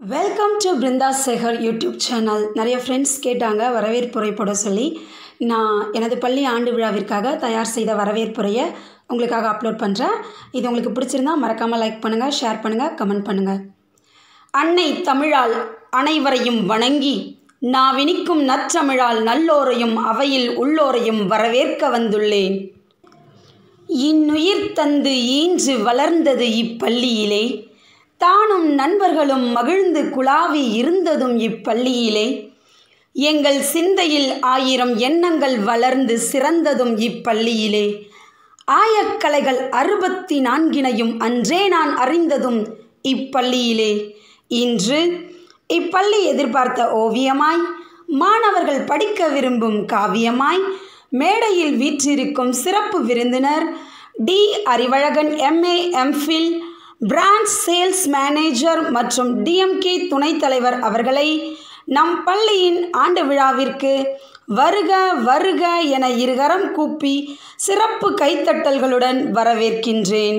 welcome to Brindha Sekar YouTube channel நிறைய friends கேட்டாங்க வரவேற்புரை போட சொல்லி நான் எனது பள்ளி ஆண்டு விழாவிற்காக தயார் செய்த வரவேற்புரையை உங்களுக்காக அப்லோட் பண்ணுறேன் இது உங்களுக்கு பிடிச்சிருந்தா மறக்காமல் லைக் பண்ணுங்கள் ஷேர் பண்ணுங்கள் கமெண்ட் பண்ணுங்கள் அன்னை தமிழால் அனைவரையும் வணங்கி நாவினிக்கும் நற்றமிழால் நல்லோரையும் அவையில் உள்ளோரையும் வரவேற்க வந்துள்ளேன் இன்னுயிர் தந்து ஈன்று வளர்ந்தது இப்பள்ளியிலே தானும் நண்பர்களும் மகிழ்ந்து குழாவி இருந்ததும் இப்பள்ளியிலே எங்கள் சிந்தையில் ஆயிரம் எண்ணங்கள் வளர்ந்து சிறந்ததும் இப்பள்ளியிலே ஆயக்கலைகள் அறுபத்தி நான்கினையும் அன்றே நான் அறிந்ததும் இப்பள்ளியிலே இன்று இப்பள்ளி எதிர்பார்த்த ஓவியமாய் மாணவர்கள் படிக்க விரும்பும் காவியமாய் மேடையில் வீற்றிருக்கும் சிறப்பு விருந்தினர் D Arivazhagan MA MPhil branch sales manager மற்றும் டிஎம்கே துணைத் தலைவர் அவர்களை நம் பள்ளியின் ஆண்டு விழாவிற்கு வருக வருக என இருகரம் கூப்பி சிறப்பு கைத்தட்டல்களுடன் வரவேற்கின்றேன்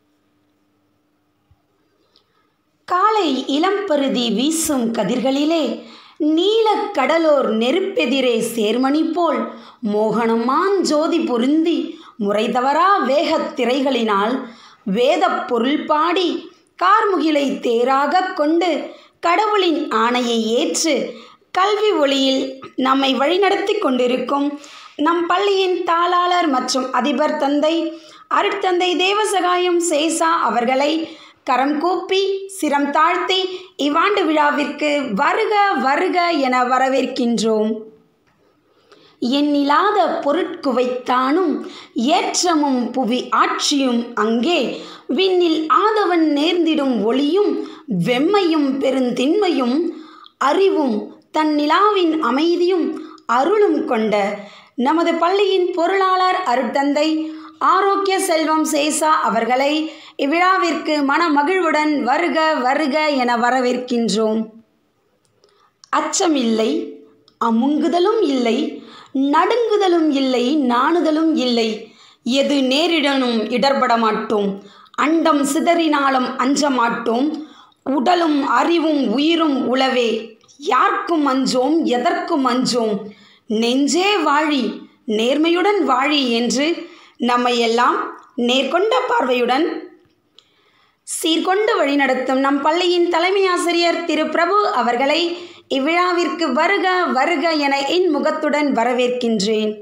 காலை இளம்பருதி வீசும் கதிர்களிலே நீலக் கடலோர் நெருப்பெதிரே சேர்மணி போல் மோகனமான் ஜோதி பொருந்தி முறை தவறா வேகத் திரைகளினால் வேதப் பொருள் பாடி கார்முகிலை தேராகக் கொண்டு கடவுளின் ஆணையை ஏற்று கல்வி ஒளியில் நம்மை வழிநடத்தி கொண்டிருக்கும் நம் பள்ளியின் தாளாளர் மற்றும் அதிபர் தந்தை அருட்தந்தை தேவசகாயம் சேசா அவர்களை கரம் கூப்பி சிரம் தாழ்த்தி இவ்வாண்டு விழாவிற்கு வருக வருக என வரவேற்கின்றோம் எண்ணிலாத பொருட்குவைத்தானும் ஏற்றமும் புவி ஆட்சியும் அங்கே விண்ணில் ஆதவன் நேர்ந்திடும் ஒளியும் வெம்மையும் பெருந்தின்மையும் அறிவும் தன் நிலாவின் அமைதியும் அருளும் கொண்ட நமது பள்ளியின் பொருளாளர் அருட்தந்தை ஆரோக்கிய செல்வம் சேசா அவர்களை இவ்விழாவிற்கு மன மகிழ்வுடன் வருக வருக என வரவேற்கின்றோம் அச்சமில்லை அமுங்குதலும் இல்லை நடுங்குதலும் இல்லை நாணுதலும் இல்லை எது நேரிடனும் இடர்பட மாட்டோம் அண்டம் சிதறினாலும் அஞ்ச மாட்டோம் உடலும் அறிவும் உயிரும் உளவே யாருக்கும் அஞ்சோம் எதற்கும் அஞ்சோம் நெஞ்சே வாழி நேர்மையுடன் வாழி என்று நம்மை எல்லாம் நேர்கொண்ட பார்வையுடன் சீர்கொண்டு வழிநடத்தும் நம் பள்ளியின் தலைமை ஆசிரியர் திரு பிரபு அவர்களை இவ்விழாவிற்கு வருக வருக என என் முகத்துடன் வரவேற்கின்றேன்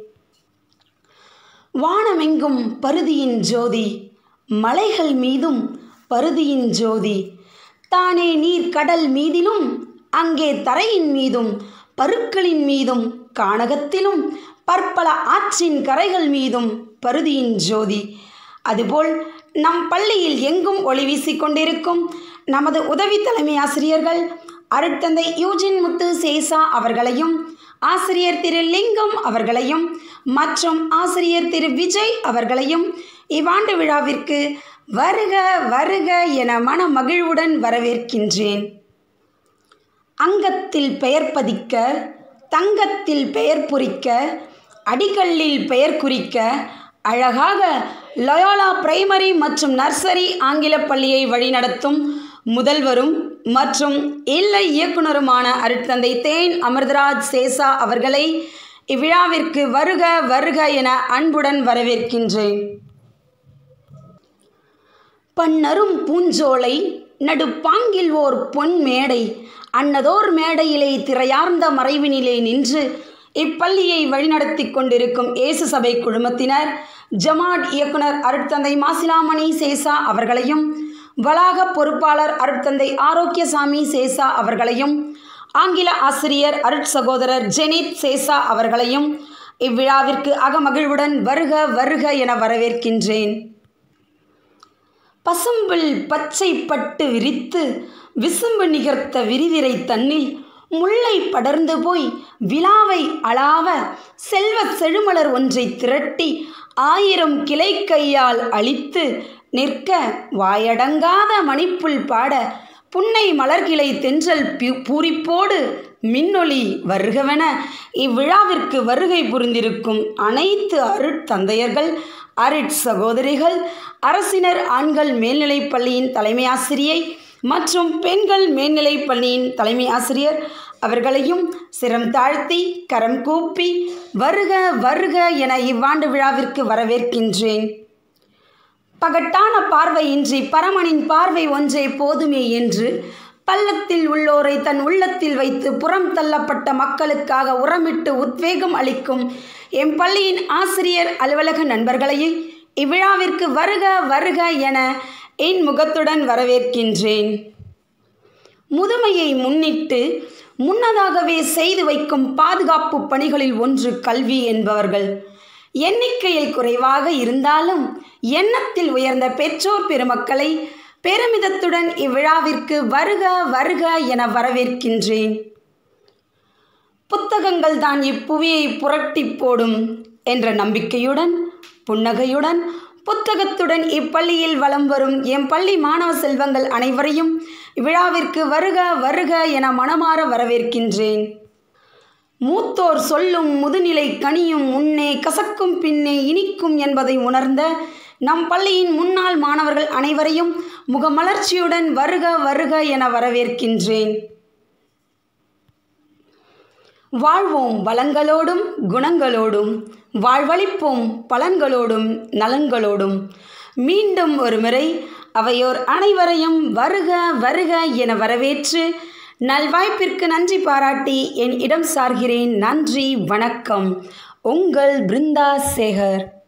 வானமெங்கும் பருதியின் ஜோதி மலைகள் மீதும் பருதியின் ஜோதி தானே நீர் கடல் மீதிலும் அங்கே தரையின் மீதும் பருக்களின் மீதும் கானகத்திலும் பற்பல ஆற்றின் கரைகள் மீதும் பருதியின் ஜோதி அதுபோல் நம் பள்ளியில் எங்கும் ஒளி வீசிக்கொண்டிருக்கும் நமது உதவி தலைமை ஆசிரியர்கள் அருட்தந்தை யூஜின் முத்து சேசா அவர்களையும் ஆசிரியர் திரு லிங்கம் அவர்களையும் மற்றும் ஆசிரியர் திரு விஜய் அவர்களையும் இவ்வாண்டு விழாவிற்கு வருக வருக என மன மகிழ்வுடன் வரவேற்கின்றேன் அங்கத்தில் பெயர் பதிக்க தங்கத்தில் பெயர் பொறிக்க அடிக்கல்லில் பெயர் குறிக்க அழகாக லயோலா பிரைமரி மற்றும் நர்சரி ஆங்கில பள்ளியை வழிநடத்தும் முதல்வரும் மற்றும் இல்லை இயக்குனருமான அருட்தந்தை தேன் அமிர்தராஜ் சேசா அவர்களை இவ்விழாவிற்கு வருக வருக என அன்புடன் வரவேற்கின்றேன் பன்னரும் பூஞ்சோலை நடுப்பாங்கில் ஓர் பொன் மேடை அன்னதோர் மேடையிலே திரையார்ந்த மறைவினிலே நின்று இப்பள்ளியை வழிநடத்தி கொண்டிருக்கும் இயேசு சபை குழுமத்தினர் ஜமாட் இயக்குனர் அருட்தந்தை மாசிலாமணி சேசா அவர்களையும் வளாக பொறுப்பாளர் அருட்தந்தை ஆரோக்கியசாமி சேசா அவர்களையும் ஆங்கில ஆசிரியர் அருட் சகோதரர் ஜெனித் சேசா அவர்களையும் இவ்விழாவிற்கு அகமகிழ்வுடன் வருக வருக என வரவேற்கின்றேன் பசும்பில் பச்சை பட்டு விரித்து விசும்பு நிகர்த்த விரிதிரை தன்னில் முல்லை படர்ந்து போய் விழாவை அளாவ செல்வ செழுமலர் ஒன்றை திரட்டி ஆயிரம் கிளை கையால் அழித்து நிற்க வாயடங்காத மணிப்புல் பாட புன்னை மலர்கிளை தென்றல் பூரிப்போடு மின்னொளி வருகவென இவ்விழாவிற்கு வருகை புரிந்திருக்கும் அனைத்து அருட்தந்தையர்கள் அருட் சகோதரிகள் அரசினர் ஆண்கள் மேல்நிலைப் பள்ளியின் தலைமை ஆசிரியை மற்றும் பெண்கள் மேல்நிலைப் பள்ளியின் தலைமை ஆசிரியர் அவர்களையும் சிரம் தாழ்த்தி கரம் கூப்பி வருக வருக என இவ்வாண்டு விழாவிற்கு வரவேற்கின்றேன் பகட்டான பார்வையின்றி பரமனின் பார்வை ஒன்றே போதுமே என்று பள்ளத்தில் உள்ளோரை தன் உள்ளத்தில் வைத்து புறம் தள்ளப்பட்ட மக்களுக்காக உரமிட்டு உத்வேகம் அளிக்கும் எம் பள்ளியின் ஆசிரியர் அலுவலக நண்பர்களையும் இவ்விழாவிற்கு வருக வருக என என் முகத்துடன் வரவேற்கின்றேன் முதுமையை முன்னிட்டு முன்னதாகவே செய்து வைக்கும் பாதுகாப்பு பணிகளில் ஒன்று கல்வி என்பவர்கள் எண்ணிக்கையில் குறைவாக இருந்தாலும் எண்ணத்தில் உயர்ந்த பெற்றோர் பெருமக்களை பெருமிதத்துடன் இவ்விழாவிற்கு வருக வருக என வரவேற்கின்றேன் புத்தகங்கள் தான் இப்புவியை புரட்டி போடும் என்ற நம்பிக்கையுடன் புன்னகையுடன் புத்தகத்துடன் இப்பள்ளியில் வலம் வரும் எம் பள்ளி மாணவ செல்வங்கள் அனைவரையும் விழாவிற்கு வருக வருக என மனமாற வரவேற்கின்றேன் மூத்தோர் சொல்லும் முதுநிலை கனியும் முன்னே கசக்கும் பின்னே இனிக்கும் என்பதை உணர்ந்த நம் பள்ளியின் முன்னாள் மாணவர்கள் அனைவரையும் முகமலர்ச்சியுடன் வருக வருக என வரவேற்கின்றேன் வாழ்வோம் வளங்களோடும் குணங்களோடும் வாழ்வளிப்போம் பலன்களோடும் நலன்களோடும் மீண்டும் ஒருமுறை அவையோர் அனைவரையும் வருக வருக என வரவேற்று நல்வாய்ப்பிற்கு நன்றி பாராட்டி என் இடம் சார்கிறேன் நன்றி வணக்கம் உங்கள் பிருந்தா சேகர்